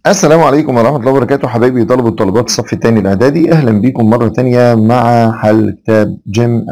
السلام عليكم ورحمة الله وبركاته حبايبي طلبة وطالبات الصف الثاني الإعدادي أهلا بكم مرة تانية مع حل كتاب جيم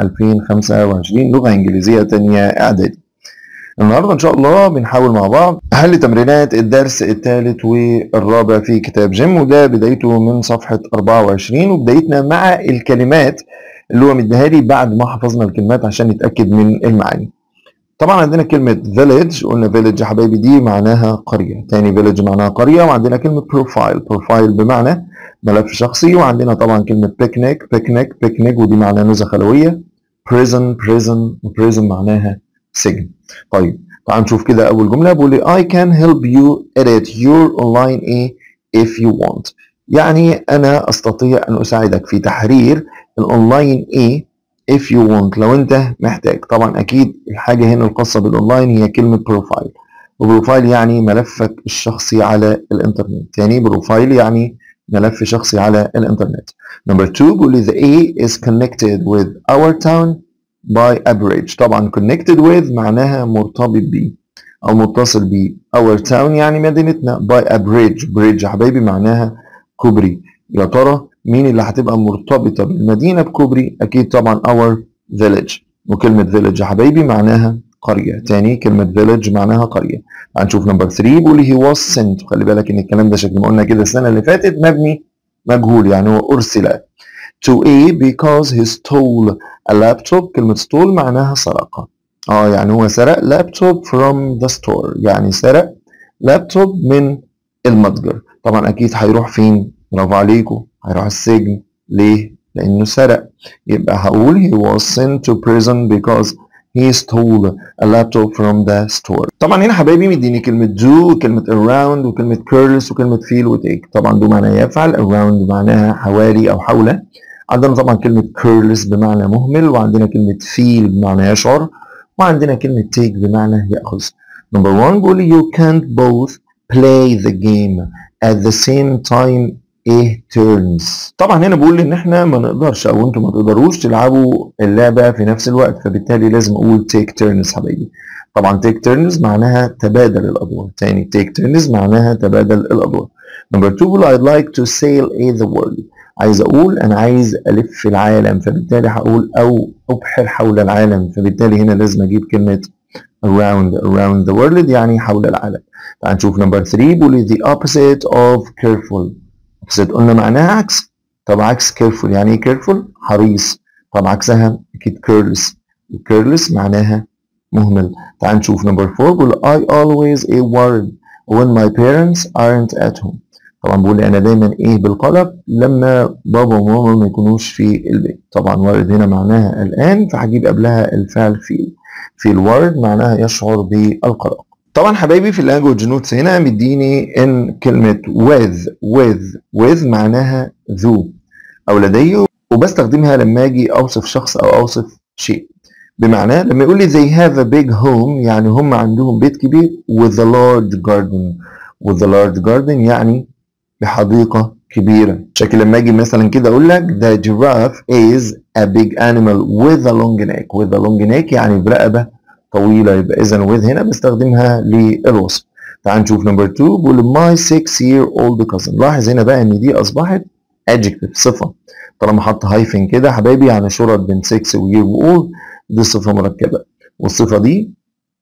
2025 لغة إنجليزية تانية إعدادي النهاردة إن شاء الله بنحاول مع بعض حل تمرينات الدرس الثالث والرابع في كتاب جيم وده بدايته من صفحة 24 وبدايتنا مع الكلمات اللي هو مديها لي بعد ما حفظنا الكلمات عشان نتأكد من المعاني طبعا عندنا كلمة village قلنا village يا حبايبي دي معناها قرية تاني village معناها قرية وعندنا كلمة profile profile بمعنى ملف شخصي وعندنا طبعا كلمة picnic picnic picnic ودي معناها نزهة خلوية prison prison prison معناها سجن طيب تعال نشوف كده أول جملة بيقول لي I can help you edit your online A if you want يعني أنا أستطيع أن أساعدك في تحرير الأونلاين A if you want لو انت محتاج طبعا اكيد الحاجه هنا الخاصه بالاونلاين هي كلمه بروفايل وبروفايل يعني ملفك الشخصي على الانترنت يعني بروفايل يعني ملف شخصي على الانترنت number two بيقول لي the A is connected with our town by a bridge طبعا connected with معناها مرتبط بيه او متصل بيه our town يعني مدينتنا by a bridge bridge يا حبايبي معناها كوبري يا ترى مين اللي هتبقى مرتبطة بالمدينة بكوبري أكيد طبعا our village وكلمة village يا حبايبي معناها قرية تاني كلمة village معناها قرية هنشوف نمبر 3 بيقول لي he was sent خلي بالك إن الكلام ده شكل ما قلنا كده السنة اللي فاتت مبني مجهول يعني هو أرسل to A because he stole a laptop كلمة stole معناها سرقة اه يعني هو سرق لابتوب from the store يعني سرق لابتوب من المتجر طبعا أكيد هيروح فين برافو عليكم هيروح السجن ليه؟ لأنه سرق يبقى هقول he was sent to prison because he stole a laptop from the store طبعا هنا حبايبي مديني كلمة do وكلمة around وكلمة curls وكلمة feel وتيك طبعا do معناها يفعل around معناها حوالي أو حول عندنا طبعا كلمة curls بمعنى مهمل وعندنا كلمة feel بمعنى يشعر وعندنا كلمة take بمعنى يأخذ number one بيقول you can't both play the game at the same time ايه تيرنز طبعا هنا بقول ان احنا ما نقدرش او انتم ما تقدروش تلعبوا اللعبه في نفس الوقت فبالتالي لازم اقول تيك تيرنز حبايبي طبعا تيك تيرنز معناها تبادل الادوار تاني تيك تيرنز معناها تبادل الادوار نمبر 2 بقول I'd like to sail in the world عايز اقول انا عايز الف العالم فبالتالي هقول او ابحر حول العالم فبالتالي هنا لازم اجيب كلمه around around the world يعني حول العالم تعال نشوف نمبر 3 بيقول the opposite of careful opposite قلنا معناها عكس طب عكس careful يعني ايه careful حريص طب عكسها اكيد careless careless معناها مهمل تعال نشوف نمبر 4 بيقول I always a worried when my parents aren't at home طبعا بقول لي انا دايما ايه بالقلق لما بابا وماما ما يكونوش في البيت طبعا worried هنا معناها الان فهجيب قبلها الفعل feel feel worried معناها يشعر بالقلق طبعا حبايبي في اللانجوج نوتس هنا مديني ان كلمة with with with معناها ذو او لديه وبستخدمها لما اجي اوصف شخص او اوصف شيء بمعنى لما يقول لي they have a big home يعني هم عندهم بيت كبير with a large garden with a large garden يعني بحديقة كبيرة شكل لما اجي مثلا كده اقول لك the giraffe is a big animal with a long neck with a long neck يعني برقبة طويلة يبقى إذا with هنا بستخدمها للوصف. تعال نشوف نمبر 2 بيقول my 6 year old cousin. لاحظ هنا بقى إن دي أصبحت adjective صفة. طالما حط هايفن كده حبايبي يعني شرط بين 6 و year و old دي صفة مركبة. والصفة دي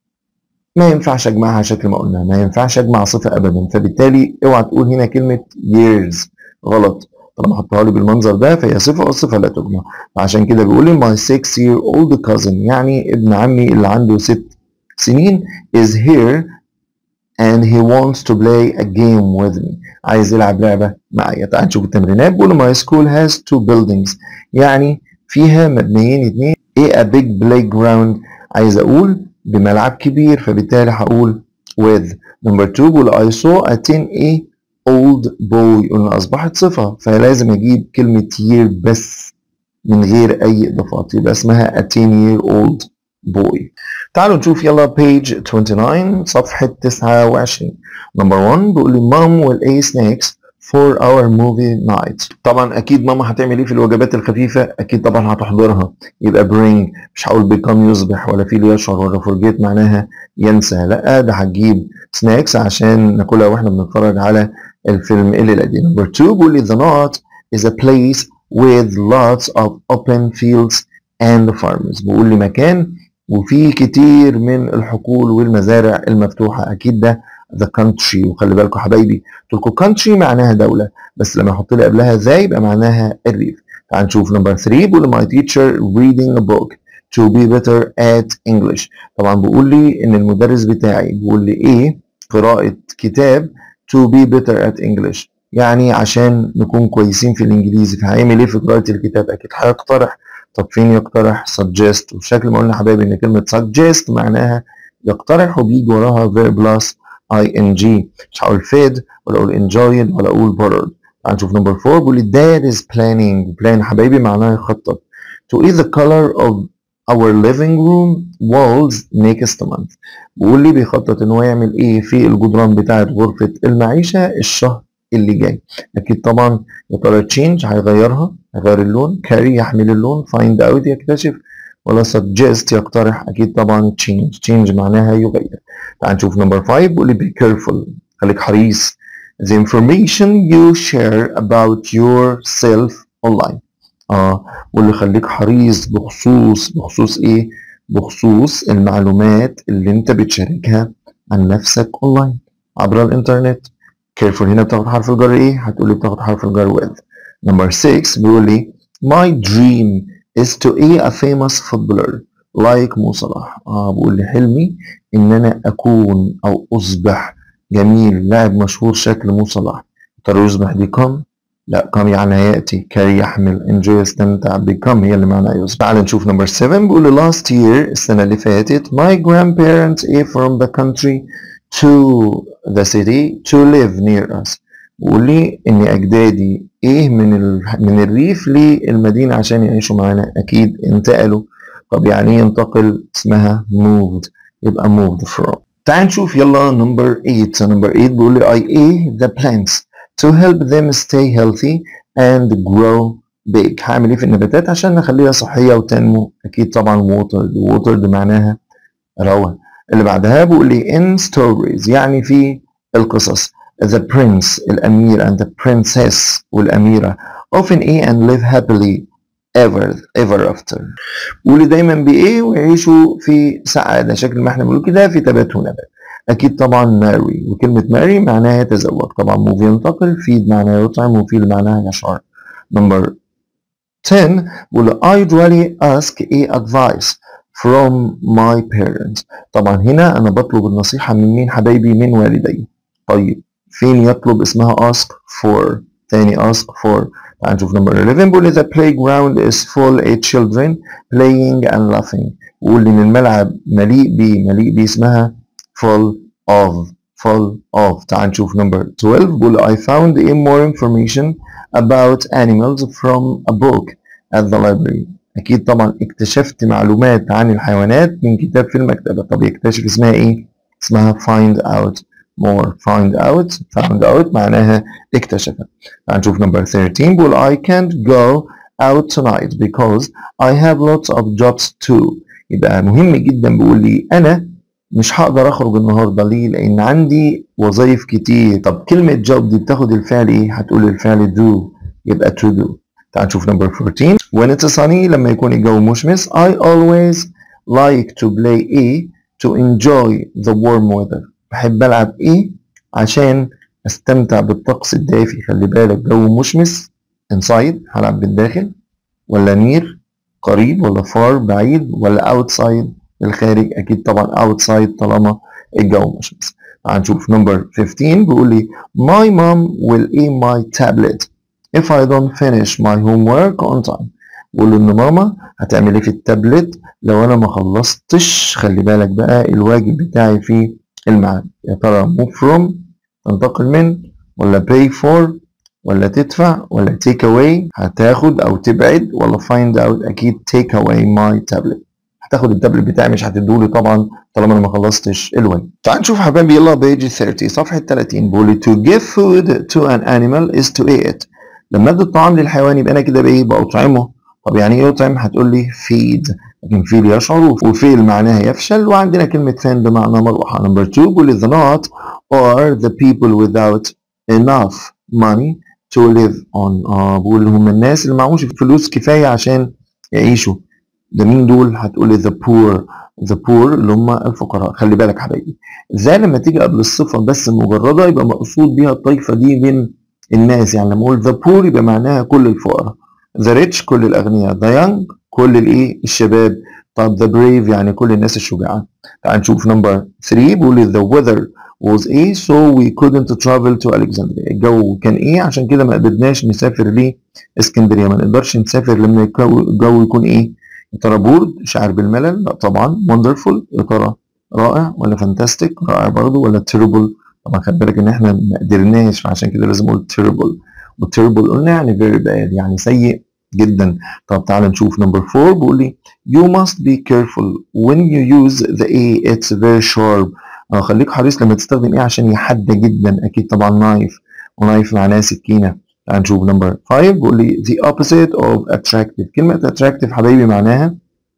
ما ينفعش أجمعها شكل ما قلنا ما ينفعش أجمع صفة أبدا فبالتالي اوعى تقول هنا كلمة years غلط. طالما حطها لي بالمنظر ده فهي صفة والصفة لا تجمع فعشان كده بيقول لي my 6 year old cousin يعني ابن عمي اللي عنده ست سنين is here and he wants to play a game with me عايز يلعب لعبة معايا تعال نشوف التمرينات بيقول my school has two buildings يعني فيها مبنيين اتنين ايه a big playground عايز اقول بملعب كبير فبالتالي هقول with number two بيقول I saw a 10 a old boy قلنا أصبحت صفة فلازم أجيب كلمة year بس من غير أي إضافات يبقى اسمها a 10 year old boy تعالوا نشوف يلا page 29 صفحة 29 number 1 بيقول لي mom will eat snacks for our movie night طبعا اكيد ماما هتعمل ايه في الوجبات الخفيفه اكيد طبعا هتحضرها يبقى bring مش هقول become يصبح ولا feel يشعر ولا forget معناها ينسى لا ده هتجيب سناكس عشان ناكلها واحنا بنتفرج على الفيلم الليلة دي نمبر 2 بيقول لي the knot is a place with lots of open fields and farms بيقول لي مكان وفيه كتير من الحقول والمزارع المفتوحة أكيد ده the country وخلي بالكم حبايبي قلت لكم country معناها دولة بس لما احط لي قبلها ذا يبقى معناها الريف تعال نشوف نمبر 3 بيقول my teacher reading a book to be better at English طبعا بيقول لي ان المدرس بتاعي بيقول لي ايه قراءة كتاب to be better at English يعني عشان نكون كويسين في الانجليزي فهيعمل ايه في قراءة الكتاب اكيد هيقترح طب فين يقترح suggest وبشكل ما قلنا حبايبي ان كلمة suggest معناها يقترح وبيجي وراها verb plus ing مش هقول fed ولا اقول enjoyed ولا اقول borrowed تعال نشوف نمبر 4 بيقول لي dad is planning plan حبايبي معناها يخطط to eat the color of our living room walls next month بيقول لي بيخطط ان هو يعمل ايه في الجدران بتاعه غرفه المعيشه الشهر اللي جاي اكيد طبعا يا ترى تشينج هيغيرها هيغير اللون كاري يحمل اللون فايند اوت يكتشف ولا suggest يقترح اكيد طبعا change change معناها يغير تعال نشوف نمبر 5 بيقول لي be careful خليك حريص the information you share about yourself online اه واللي خليك حريص بخصوص بخصوص ايه بخصوص المعلومات اللي انت بتشاركها عن نفسك اونلاين عبر الانترنت careful هنا بتاخد حرف الجر ايه هتقولي بتاخد حرف الجر with number 6 بيقول لي my dream is to be a famous footballer like مو صلاح اه بيقول لي حلمي ان انا اكون او اصبح جميل لاعب مشهور شكل مو صلاح ترى يصبح دي كم لا كم يعني ياتي كي يحمل enjoy استمتع become هي اللي معناها يصبح تعال نشوف نمبر 7 بيقول لي last year السنه اللي فاتت my grandparents are from the country to the city to live near us بيقول لي ان اجدادي ايه من ال... من الريف للمدينه عشان يعيشوا معانا اكيد انتقلوا طب يعني ايه ينتقل اسمها moved يبقى moved from تعال نشوف يلا نمبر 8 نمبر 8 بيقول لي I ate the plants to help them stay healthy and grow big هعمل ايه في النباتات عشان نخليها صحيه وتنمو اكيد طبعا watered watered معناها روى اللي بعدها بيقول لي in stories يعني في القصص the prince الأمير and the princess والأميرة often eat and live happily ever ever after واللي دايما بإيه ويعيشوا في سعادة شكل ما احنا بنقول كده في تبات ونبات أكيد طبعا ماري وكلمة ماري معناها يتزوج طبعا موفي ينتقل فيد معناها يطعم وفيل معناها يشعر نمبر 10 بيقول I usually ask a advice from my parents طبعا هنا أنا بطلب النصيحة من مين حبايبي من والدي طيب فين يطلب اسمها ask for تاني ask for تعال نشوف نمبر 11 بيقول لي the playground is full of children playing and laughing بيقول لي ان الملعب مليء بيه مليء بيه اسمها full of full of تعال نشوف نمبر 12 بيقول لي I found more information about animals from a book at the library اكيد طبعا اكتشفت معلومات عن الحيوانات من كتاب في المكتبة طب يكتشف اسمها ايه اسمها find out more find out found out معناها اكتشف هنشوف number 13 بيقول I can't go out tonight because I have lots of jobs too يبقى مهم جدا بيقول لي انا مش هقدر اخرج النهارده ليه لان عندي وظايف كتير طب كلمه job دي بتاخد الفعل ايه هتقول الفعل do يبقى to do تعال نشوف number 14 when it's sunny لما يكون الجو مشمس I always like to play a to enjoy the warm weather بحب العب ايه عشان استمتع بالطقس الدافي خلي بالك جو مشمس inside هلعب بالداخل ولا نير قريب ولا فار بعيد ولا outside الخارج اكيد طبعا outside طالما الجو مشمس هنشوف نمبر 15 بيقول لي my mom will eat my tablet if I don't finish my homework on time بيقول له ان ماما هتعمل ايه في التابلت لو انا ما خلصتش خلي بالك بقى الواجب بتاعي في الميعاد يا ترى move from تنتقل من ولا pay for ولا تدفع ولا take away هتاخد او تبعد ولا find out اكيد take away my tablet هتاخد التابلت بتاعي مش هتدولي طبعا طالما انا ما خلصتش الواجب تعال نشوف حبايبي يلا بيج 30 صفحه 30 بيقول لي to give food to an animal is to eat it لما ادي الطعام للحيوان يبقى انا كده بايه باطعمه طب يعني ايه يطعم هتقول لي feed لكن فيل يشعر وفيل معناها يفشل وعندنا كلمة فين بمعنى مروحة نمبر 2 بيقول لي the not are the people without enough money to live on اه بقول هم الناس اللي معهمش فلوس كفايه عشان يعيشوا ده مين دول هتقولي the poor the poor اللي هم الفقراء خلي بالك حبايبي ذا لما تيجي قبل الصفه بس مجرده يبقى مقصود بيها الطائفه دي من الناس يعني لما اقول the poor يبقى معناها كل الفقراء the rich كل الاغنياء the young كل الايه الشباب طب the brave يعني كل الناس الشجاعه تعال نشوف نمبر 3 بيقول the weather was ايه so we couldn't travel to Alexandria الجو كان ايه عشان كده ما قدرناش نسافر لاسكندريه ما نقدرش نسافر لما الجو يكون ايه يا ترى بورد شعر بالملل لا طبعا wonderful يا ترى رائع ولا فانتاستيك رائع برضه ولا terrible طبعا خد بالك ان احنا ما قدرناش فعشان كده لازم اقول terrible والتربل قلنا يعني very bad يعني سيء جدا طب تعال نشوف نمبر 4 بيقول لي you must be careful when you use the a it's very sharp آه خليك حريص لما تستخدم ايه عشان يحدى جدا اكيد طبعا نايف ونايف معناها سكينه تعال نشوف نمبر 5 بيقول لي the opposite of attractive كلمه attractive حبايبي معناها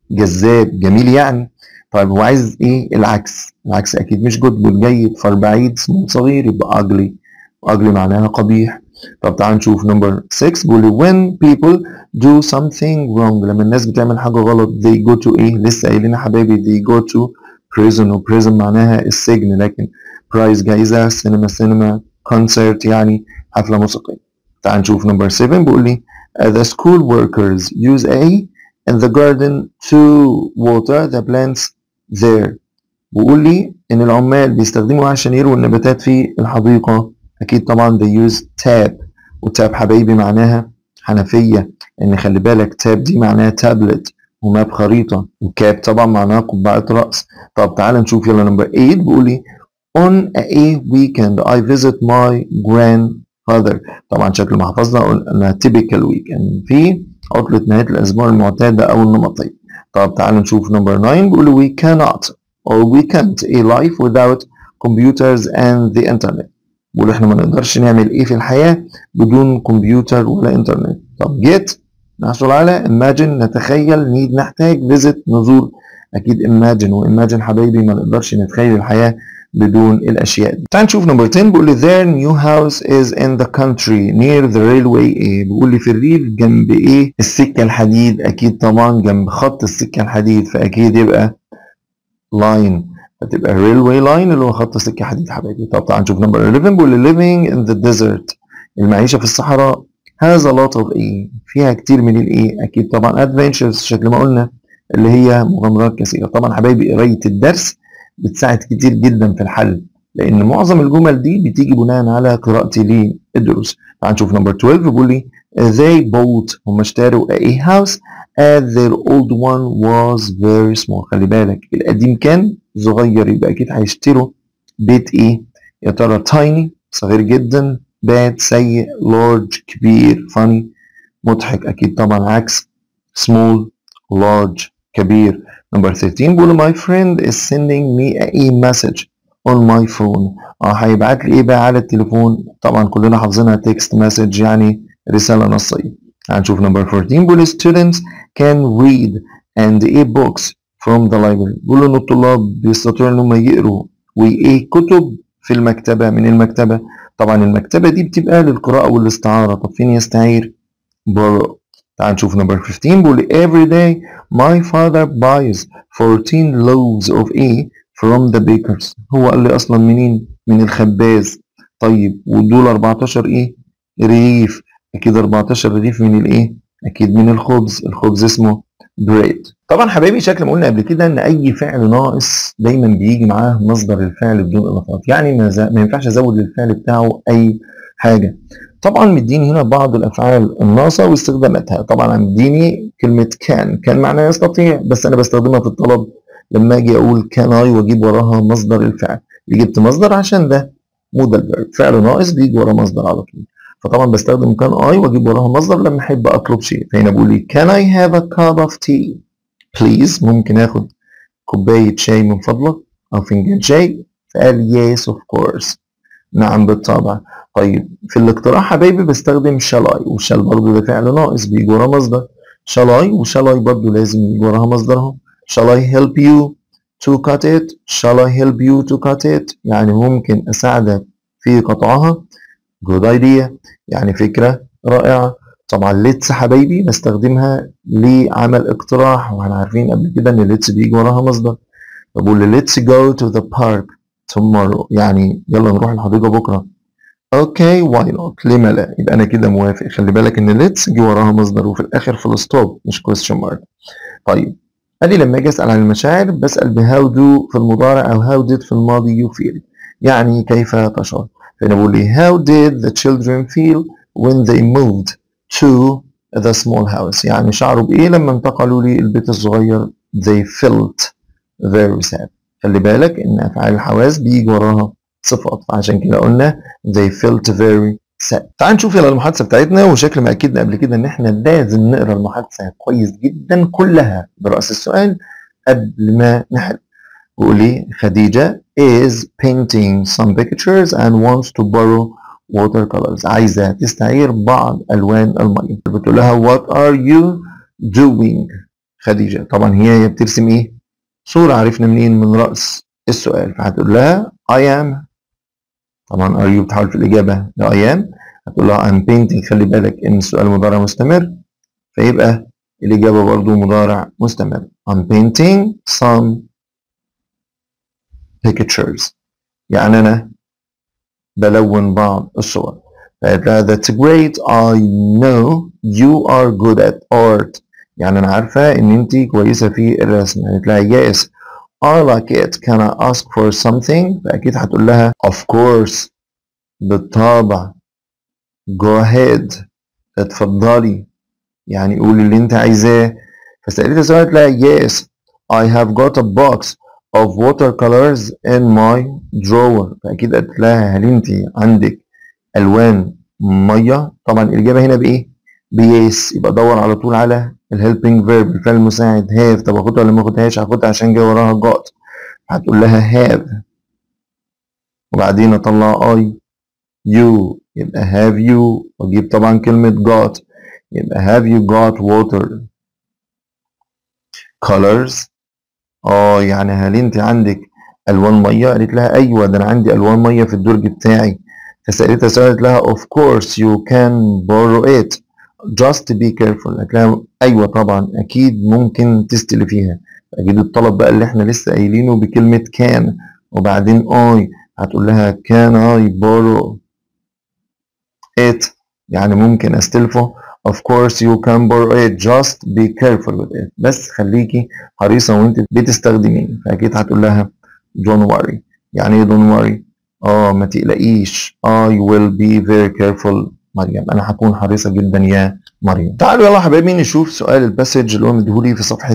جذاب جميل يعني طيب هو عايز ايه العكس العكس اكيد مش جود جود جيد فالبعيد اسمه صغير يبقى ugly ugly معناها قبيح طب تعال نشوف نمبر 6 بيقول لي when people do something wrong لما الناس بتعمل حاجه غلط they go to ايه لسه قايلين يا حبايبي they go to prison و prison معناها السجن لكن برايز جايزه سينما سينما كونسرت يعني حفله موسيقيه تعال نشوف نمبر 7 بيقول لي uh, the school workers use a in the garden to water the plants there بيقول لي ان العمال بيستخدموا عشان يرووا النباتات في الحديقه اكيد طبعا they use tap وتاب حبايبي معناها حنفيه ان خلي بالك تاب دي معناها تابلت وماب خريطه وكاب طبعا معناها قبعه راس طب تعال نشوف يلا نمبر 8 بيقول لي on a weekend I visit my grandfather طبعا شكل ما حفظنا قلنا typical weekend في عطلة نهاية الأسبوع المعتادة أو النمطية طب تعال نشوف نمبر 9 بيقول we cannot or we can't a life without computers and the internet بيقول احنا ما نقدرش نعمل ايه في الحياة بدون كمبيوتر ولا انترنت طب get نحصل على imagine نتخيل need نحتاج visit نزور اكيد imagine وimagine حبايبي ما نقدرش نتخيل الحياة بدون الاشياء دي تعال نشوف نمبر 10 بيقول لي their new house is in the country near the railway ايه بيقول لي في الريف جنب ايه السكة الحديد اكيد طبعا جنب خط السكة الحديد فاكيد يبقى line هتبقى railway line اللي هو خط سكة حديد حبايبي طب تعال نشوف نمبر 11 بيقول لي living in the desert المعيشة في الصحراء has a lot of ايه فيها كتير من الايه اكيد طبعا adventures شكل ما قلنا اللي هي مغامرات كثيرة طبعا حبايبي قراية الدرس بتساعد كتير جدا في الحل لان معظم الجمل دي بتيجي بناء على قراءتي للدروس تعال نشوف نمبر 12 بيقول لي they bought هم اشتروا a house as their old one was very small خلي بالك القديم كان صغير يبقى اكيد هيشتروا بيت ايه يا ترى tiny صغير جدا bad سيء large كبير funny مضحك اكيد طبعا عكس small large كبير نمبر 13 بيقول my friend is sending me a message on my phone اه هيبعت لي ايه بقى على التليفون طبعا كلنا حافظينها text message يعني رسالة نصية هنشوف نمبر 14 بيقول students can read and a books from the library بيقولوا ان الطلاب بيستطيعوا ان هم يقروا وايه كتب في المكتبة من المكتبة طبعا المكتبة دي بتبقى للقراءة والاستعارة طب فين يستعير borrow تعال نشوف نمبر 15 بيقول every day my father buys 14 loaves of a from the bakers هو قال لي اصلا منين من الخباز طيب ودول 14 ايه رغيف اكيد 14 رغيف من الايه اكيد من الخبز الخبز اسمه bread طبعا حبايبي شكل ما قلنا قبل كده ان اي فعل ناقص دايما بيجي معاه مصدر الفعل بدون اضافات يعني ما, زا... ما ينفعش ازود للفعل بتاعه اي حاجه طبعا مديني هنا بعض الافعال الناقصه واستخداماتها طبعا مديني كلمه كان كان معناها يستطيع بس انا بستخدمها في الطلب لما اجي اقول كان اي واجيب وراها مصدر الفعل جبت مصدر عشان ده مودال فيرب فعل ناقص بيجي وراه مصدر على طول فطبعا بستخدم كان اي واجيب وراها مصدر لما احب اطلب شيء فهنا بقول لي can I have a cup of tea please ممكن اخد كوبايه شاي من فضلك او فنجان شاي فقال yes of course نعم بالطبع طيب في الاقتراح حبايبي بستخدم shall I وشال برضه ده فعل ناقص بيجي وراه مصدر shall I وshall I برضه لازم يجي وراها مصدرها shall I help you to cut it shall I help you to cut it يعني ممكن اساعدك في قطعها good idea يعني فكرة رائعة طبعا let's حبايبي بستخدمها لعمل اقتراح واحنا عارفين قبل كده ان let's بيجي وراها مصدر بقول let's go to the park tomorrow يعني يلا نروح الحديقة بكرة اوكي واي نوت ليه ما لا يبقى انا كده موافق خلي بالك ان let's جه وراها مصدر وفي الاخر فول ستوب مش question mark طيب ادي لما اجي اسال عن المشاعر بسال بهاو دو في المضارع او هاو did في الماضي يو فيل يعني كيف تشعر فانا بقول لي how did the children feel when they moved to the small house يعني شعروا بايه لما انتقلوا للبيت الصغير they felt very sad خلي بالك ان افعال الحواس بيجي وراها صفات فعشان كده قلنا they felt very sad تعال نشوف يلا المحادثه بتاعتنا وشكل ما اكدنا قبل كده ان احنا لازم نقرا المحادثه كويس جدا كلها براس السؤال قبل ما نحل بيقول لي خديجه is painting some pictures and wants to borrow watercolors عايزه تستعير بعض الوان الميه بتقول لها what are you doing خديجه طبعا هي بترسم ايه صوره عرفنا منين من راس السؤال فهتقول لها I am طبعا are you بتحاول في الإجابة ل I am هتقول لها I'm painting خلي بالك إن السؤال مضارع مستمر فيبقى الإجابة برضو مضارع مستمر I'm painting some pictures يعني أنا بلون بعض الصور فقالت لها that's great I know you are good at art يعني أنا عارفة إن أنت كويسة في الرسم قالت لها yes I like it can I ask for something فأكيد هتقول لها of course بالطبع go ahead اتفضلي يعني قولي اللي انت عايزاه فسألتها سؤال قالت لها yes I have got a box of watercolors in my drawer فأكيد قالت لها هل انت عندك ألوان مية طبعا الإجابة هنا بإيه؟ بيس يبقى دور على طول على الهيلبينج فيرب الفعل المساعد هاف طب اخدها ولا ما اخدهاش هاخدها عشان جاي وراها جوت هتقول لها هاف وبعدين اطلع اي يو يبقى have you واجيب طبعا كلمة got يبقى have you got water colors اه يعني هل انت عندك الوان ميه قالت لها ايوه ده انا عندي الوان ميه في الدرج بتاعي فسالتها سؤال قالت لها of course you can borrow it just be careful قالت لها ايوه طبعا اكيد ممكن تستلي فيها اكيد الطلب بقى اللي احنا لسه قايلينه بكلمه كان وبعدين اي هتقول لها can I borrow it يعني ممكن استلفه of course you can borrow it just be careful with it بس خليكي حريصة وانت بتستخدميه فأكيد هتقول لها don't worry يعني ايه don't worry اه ما تقلقيش I will be very careful مريم انا هكون حريصة جدا يا مريم تعالوا يلا يا حبايبي نشوف سؤال الباسج اللي هو مديهولي في صفحة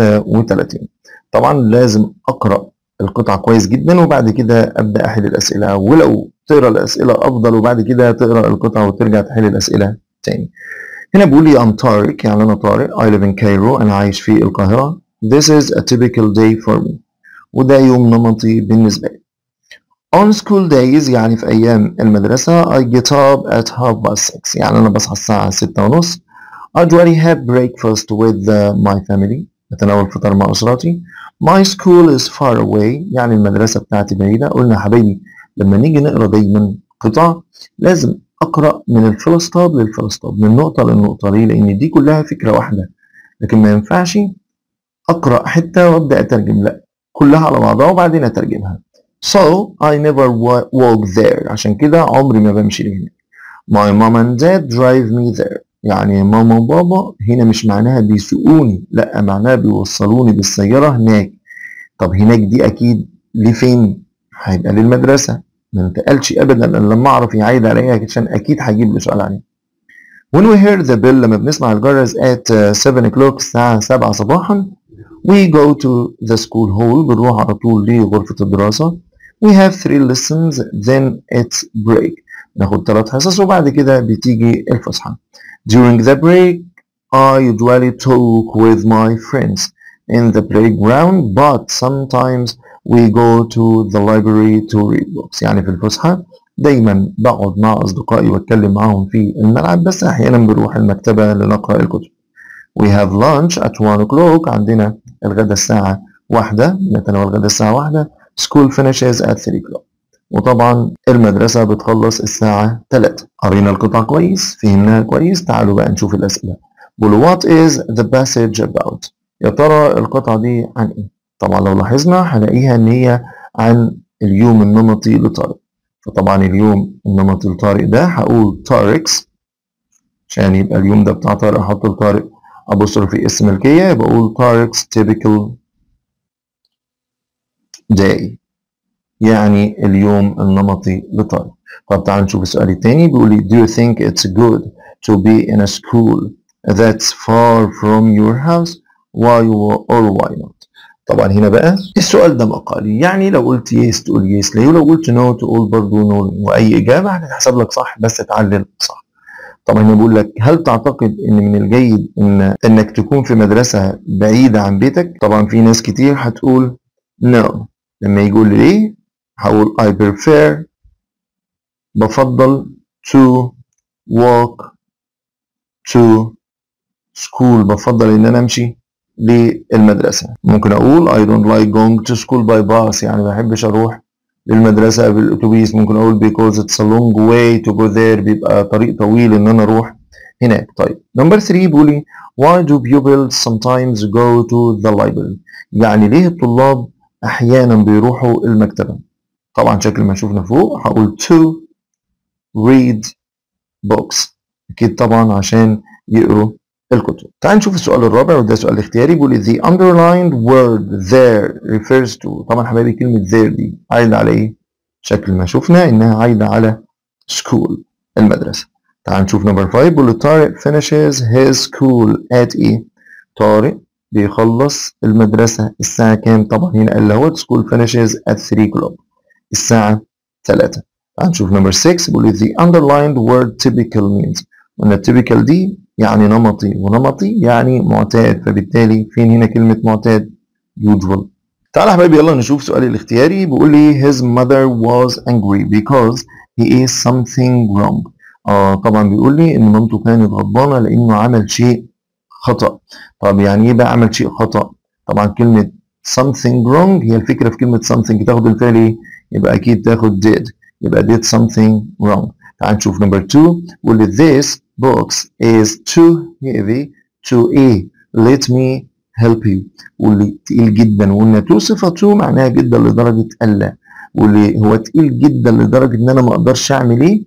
33 طبعا لازم اقرأ القطعة كويس جدا وبعد كده ابدأ احل الاسئلة ولو تقرا الاسئلة افضل وبعد كده تقرا القطعة وترجع تحل الاسئلة تاني هنا بيقول لي I'm طارق يعني أنا طارق I live in Cairo أنا عايش في القاهرة This is a typical day for me وده يوم نمطي بالنسبة لي On school days يعني في أيام المدرسة I get up at half past six يعني أنا بصحى الساعة ستة ونص I usually have breakfast with uh, my family بتناول فطار مع أسرتي My school is far away يعني المدرسة بتاعتي بعيدة قلنا يا حبايبي لما نيجي نقرا دايما قطع لازم اقرا من الفلسطاب للفلسطاب من نقطه للنقطه ليه لان دي كلها فكره واحده لكن ما ينفعش اقرا حته وابدا اترجم لا كلها على بعضها وبعدين اترجمها so I never walk there عشان كده عمري ما بمشي لهناك my mom and dad drive me there يعني ماما وبابا هنا مش معناها بيسوقوني لا معناها بيوصلوني بالسياره هناك طب هناك دي اكيد لفين هيبقى للمدرسه ما انتقلش ابدا الا لما اعرف يعيد عليا عشان اكيد هجيب له سؤال عليه when we hear the bell لما بنسمع الجرس at 7 o'clock الساعة 7 صباحا we go to the school hall بنروح على طول لغرفة الدراسة we have three lessons then it's break ناخد ثلاث حصص وبعد كده بتيجي الفسحة during the break I usually talk with my friends in the playground but sometimes we go to the library to read books يعني في الفسحة دايما بقعد مع أصدقائي وأتكلم معاهم في الملعب بس أحيانا بنروح المكتبة لنقرأ الكتب We have lunch at 1 o'clock عندنا الغداء الساعة واحدة نتناول الغداء الساعة واحدة School finishes at 3 o'clock وطبعا المدرسة بتخلص الساعة 3 قرينا القطعة كويس فهمناها كويس تعالوا بقى نشوف الأسئلة بيقولوا what is the passage about يا ترى القطعة دي عن ايه طبعا لو لاحظنا هنلاقيها ان هي عن اليوم النمطي لطارق فطبعا اليوم النمطي لطارق ده هقول طارق's عشان يبقى اليوم ده بتاع طارق احط لطارق apostrophe اسم ملكية يبقى اقول طارق's typical day يعني اليوم النمطي لطارق طب تعالوا نشوف السؤال التاني بيقول لي do you think it's good to be in a school that's far from your house why or why not طبعا هنا بقى السؤال ده مقالي يعني لو قلت يس تقول يس ليه ولو قلت نو تقول برضه نو واي اجابه هتتحسب لك صح بس تعلل صح طبعا هنا بيقول لك هل تعتقد ان من الجيد ان انك تكون في مدرسه بعيده عن بيتك طبعا في ناس كتير هتقول نو لما يجي يقول لي ليه هقول I prefer بفضل to walk to school بفضل ان انا امشي للمدرسة ممكن اقول I don't like going to school by bus يعني ما بحبش اروح للمدرسة بالاتوبيس ممكن اقول because it's a long way to go there بيبقى طريق طويل ان انا اروح هناك طيب نمبر 3 بيقول لي why do people sometimes go to the library يعني ليه الطلاب احيانا بيروحوا المكتبة طبعا شكل ما شفنا فوق هقول to read books اكيد طبعا عشان يقروا الكتب تعال نشوف السؤال الرابع وده سؤال اختياري بيقول the underlined word there refers to طبعا حبايبي كلمة there دي عايدة على ايه؟ شكل ما شفنا انها عايدة على school المدرسة تعال نشوف نمبر 5 بيقول طارق finishes his school at ايه؟ طارق بيخلص المدرسة الساعة كام؟ طبعا هنا قال له school finishes at 3 o'clock الساعة 3 تعال نشوف نمبر 6 بيقول the underlined word typical means قلنا typical دي يعني نمطي ونمطي يعني معتاد فبالتالي فين هنا كلمة معتاد usual تعالى يا حبايبي يلا نشوف سؤالي الاختياري بيقول لي his mother was angry because he is something wrong اه طبعا بيقول لي ان مامته كانت غضبانة لانه عمل شيء خطأ طب يعني ايه بقى عمل شيء خطأ طبعا كلمة something wrong هي الفكرة في كلمة something تاخد الفعل ايه يبقى اكيد تاخد did يبقى did something wrong تعال نشوف نمبر 2 بيقول لي this box is too heavy to a let me help you واللي تقيل جدا وقلنا تو صفة تو معناها جدا لدرجة ألا واللي هو تقيل جدا لدرجة إن أنا ما أقدرش أعمل إيه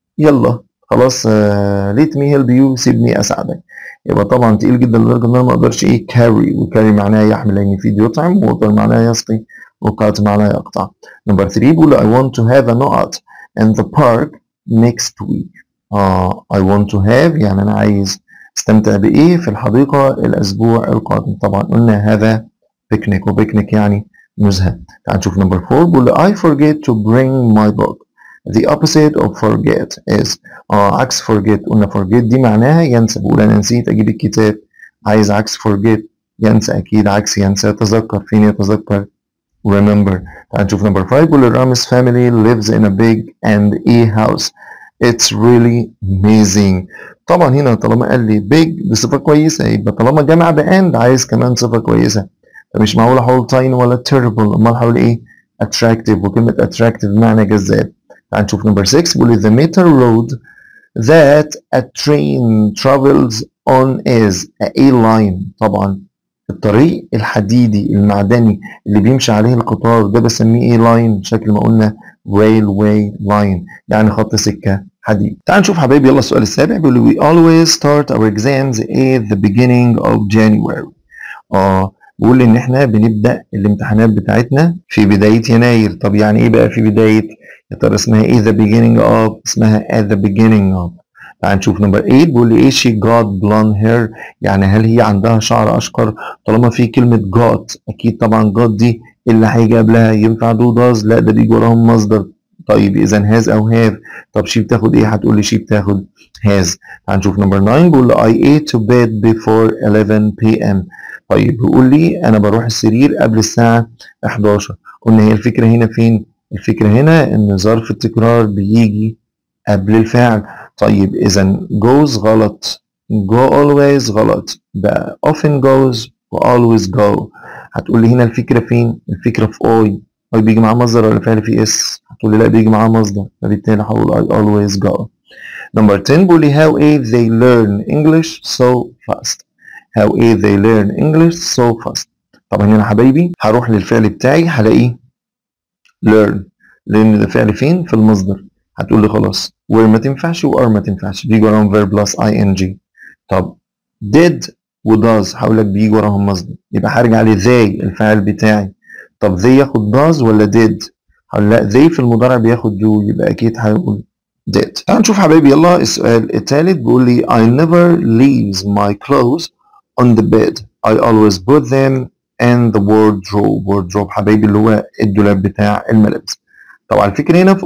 يلا خلاص let me help you سيبني أساعدك يبقى طبعا تقيل جدا لدرجة إن أنا ما أقدرش إيه carry وكاري معناها يحمل لأن في يطعم ووتر معناها يسقي وقات معناها يقطع نمبر 3 بيقول I want to have a nut in the park next week آه I want to have يعني أنا عايز استمتع بإيه في الحديقة الأسبوع القادم طبعا قلنا هذا بيكنيك وبيكنيك يعني نزهة تعال نشوف نمبر 4 بيقول I forget to bring my book the opposite of forget is آه عكس forget قلنا forget دي معناها ينسى بقول أنا نسيت أجيب الكتاب عايز عكس forget ينسى أكيد عكس ينسى يتذكر فين يتذكر remember تعال نشوف نمبر 5 بيقول Rami's family lives in a big and a house It's really amazing طبعا هنا طالما قال لي big بصفة كويسة يبقى طالما جمع بأند عايز كمان صفة كويسة فمش معقول أحول tiny ولا terrible أمال أحول إيه attractive وكلمة attractive بمعنى جذاب تعال نشوف نمبر 6 بيقول the meter road that a train travels on is a line طبعا الطريق الحديدي المعدني اللي بيمشي عليه القطار ده بسميه ايه لاين شكل ما قلنا railway line يعني خط سكة حديد تعال نشوف حبايبي يلا السؤال السابع بيقول we always start our exams at the beginning of January اه بيقول ان احنا بنبدأ الامتحانات بتاعتنا في بداية يناير طب يعني ايه بقى في بداية يا ترى اسمها ايه the beginning of اسمها at the beginning of تعال نشوف نمبر 8 بيقول لي ايه she got blonde hair يعني هل هي عندها شعر اشقر طالما في كلمة got اكيد طبعا got دي اللي هيجي قبلها ينفع do does لا ده بيجي وراهم مصدر طيب اذا has او have طب شي بتاخد ايه هتقول لي شي بتاخد has تعال نشوف نمبر 9 بيقول لي I ate to bed before 11 p.m. طيب بيقول لي انا بروح السرير قبل الساعة 11 قلنا هي الفكرة هنا فين الفكرة هنا ان ظرف التكرار بيجي قبل الفعل طيب اذا goes غلط go always غلط بقى often goes و always go هتقول لي هنا الفكرة فين الفكرة في I I بيجي معاه مصدر ولا فعل في اس هتقول لي لا بيجي معاه مصدر فبالتالي هقول I always go number 10 بيقول لي how a they learn English so fast how a they learn English so fast طبعا هنا حبايبي هروح للفعل بتاعي هلاقيه learn لان ده فعل فين في المصدر هتقول لي خلاص where ما تنفعش و are ما تنفعش بيجي وراهم verb plus ing طب did و does هقول لك بيجي وراهم مصدر يبقى هرجع ل they الفاعل بتاعي طب they ياخد does ولا did هقول لا they في المضارع بياخد do يبقى اكيد هيقول did تعال نشوف حبايبي يلا السؤال الثالث بيقول لي I never leaves my clothes on the bed I always put them in the wardrobe wardrobe حبايبي اللي هو الدولاب بتاع الملابس طبعا الفكرة هنا في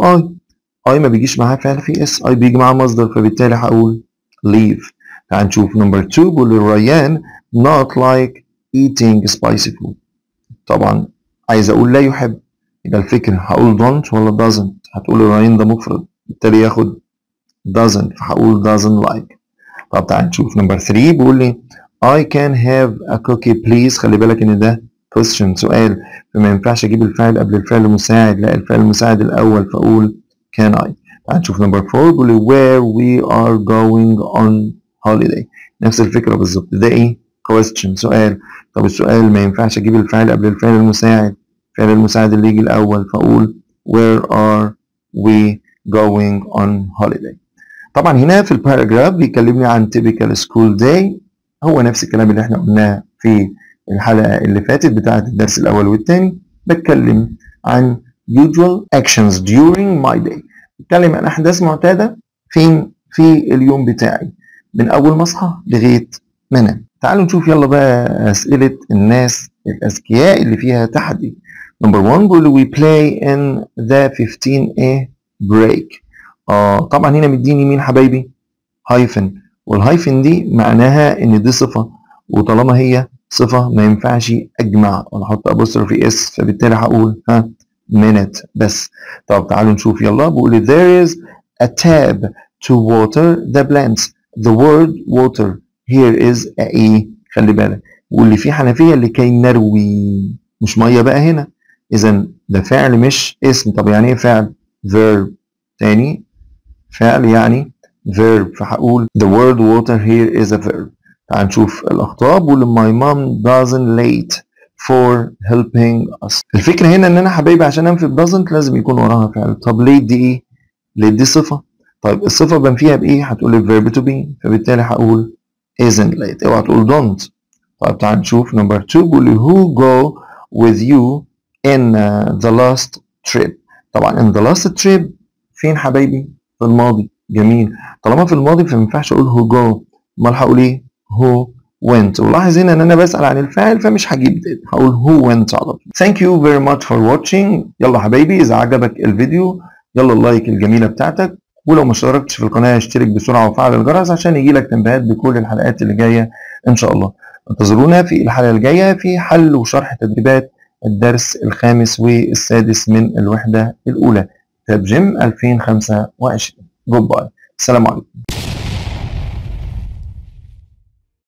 I I ما بيجيش معاه فعل في اس I بيجي معاه مصدر فبالتالي هقول leave تعال نشوف نمبر 2 بيقول لي ريان not like eating spicy food طبعا عايز اقول لا يحب يبقى الفكرة هقول don't ولا doesn't هتقول لي ريان ده مفرد بالتالي ياخد doesn't فهقول doesn't like طب تعال نشوف نمبر 3 بيقول لي I can have a cookie please خلي بالك ان ده question سؤال فما ينفعش اجيب الفعل قبل الفعل المساعد لا الفعل المساعد الاول فاقول can I تعال نشوف نمبر 4 بيقول لي where we are going on holiday نفس الفكرة بالظبط ده ايه question سؤال طب السؤال ما ينفعش اجيب الفعل قبل الفعل المساعد الفعل المساعد اللي يجي الاول فاقول where are we going on holiday طبعا هنا في الباراجراف بيكلمني عن typical school day هو نفس الكلام اللي احنا قلناه في الحلقة اللي فاتت بتاعة الدرس الأول والثاني بتكلم عن usual actions during my day بتكلم عن أحداث معتادة فين في اليوم بتاعي من أول ما أصحى لغاية ما أنام تعالوا نشوف يلا بقى أسئلة الناس الأذكياء اللي فيها تحدي نمبر 1 بيقول we play in the 15A break آه طبعا هنا مديني مين حبايبي هايفن والهايفن دي معناها ان دي صفه وطالما هي صفه ما ينفعش اجمع ولا احط ابوستروفي اس فبالتالي هقول ها minute بس طب تعالوا نشوف يلا بقول there is a tab to water the plants the word water here is a e خلي بالك واللي فيه حنفيه لكي نروي مش ميه بقى هنا اذا ده فعل مش اسم طب يعني ايه فعل verb تاني فعل يعني verb فهقول the word water here is a verb تعال نشوف الأخطاء بقول my mom doesn't late for helping us الفكرة هنا إن أنا حبايبي عشان أنفي doesn't لازم يكون وراها فعل طب late دي إيه؟ late دي صفة طيب الصفة بنفيها بإيه؟ هتقول verb to be فبالتالي هقول isn't late اوعى تقول don't طيب تعال نشوف number two بيقول who go with you in uh, the last trip طبعا in the last trip فين حبايبي؟ في الماضي جميل طالما في الماضي فما ينفعش اقول who go امال هقول ايه who went ولاحظ هنا ان انا بسال عن الفاعل فمش هجيب did هقول who went على طول thank you very much for watching يلا حبايبي اذا عجبك الفيديو يلا اللايك الجميله بتاعتك ولو ما اشتركتش في القناه اشترك بسرعه وفعل الجرس عشان يجيلك تنبيهات بكل الحلقات اللي جايه ان شاء الله انتظرونا في الحلقه الجايه في حل وشرح تدريبات الدرس الخامس والسادس من الوحده الاولى كتاب جيم 2025 جود باي السلام عليكم